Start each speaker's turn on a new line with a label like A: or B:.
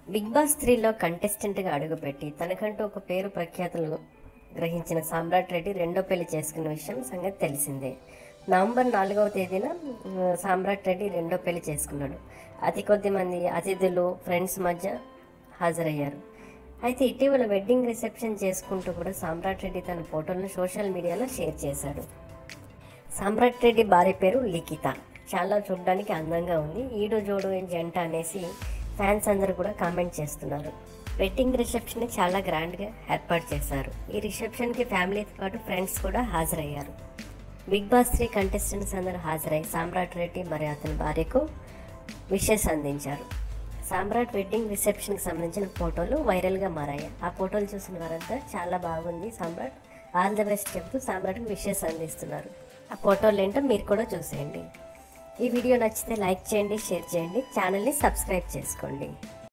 A: big boss త్రీలో కంటెస్టెంట్గా అడుగుపెట్టి తనకంటూ ఒక పేరు ప్రఖ్యాతులు గ్రహించిన సామ్రాట్ రెడ్డి రెండో పెళ్లి చేసుకున్న విషయం సంగతి తెలిసిందే నవంబర్ నాలుగవ తేదీన ఆ, సామ్రాట్ రెడ్డి రెండో పెళ్లి చేసుకున్నాడు అతి కొద్ది మంది అతిథులు ఫ్రెండ్స్ మధ్య హాజరయ్యారు అయితే ఇటీవల వెడ్డింగ్ రిసెప్షన్ చేసుకుంటూ కూడా సామ్రాట్ రెడ్డి తన ఫోటోలను సోషల్ మీడియాలో షేర్ చేశాడు సామ్రాట్ రెడ్డి భార్య పేరు లిఖిత చాలా చూడడానికి అందంగా ఉంది ఈడు జోడు జంట అనేసి ఫ్యాన్స్ అందరూ కూడా కామెంట్ చేస్తున్నారు వెడ్డింగ్ రిసెప్షన్ చాలా గ్రాండ్గా ఏర్పాటు చేశారు ఈ రిసెప్షన్కి ఫ్యామిలీతో పాటు ఫ్రెండ్స్ కూడా హాజరయ్యారు బిగ్ బాస్ త్రీ కంటెస్టెంట్స్ అందరూ హాజరై సామ్రాట్ రెడ్డి మరియు అతని భార్యకు విషెస్ అందించారు సామ్రాట్ వెడ్డింగ్ రిసెప్షన్కి సంబంధించిన ఫోటోలు వైరల్గా మారాయి ఆ ఫోటోలు చూసిన వారంతా చాలా బాగుంది సామ్రాట్ ఆల్ ద బెస్ట్ చెప్తూ సామ్రాట్కి విషెస్ అందిస్తున్నారు ఆ ఫోటోలు ఏంటో మీరు కూడా చూసేయండి ఈ వీడియో నచ్చితే లైక్ చేయండి షేర్ చేయండి ఛానల్ని సబ్స్క్రైబ్ చేసుకోండి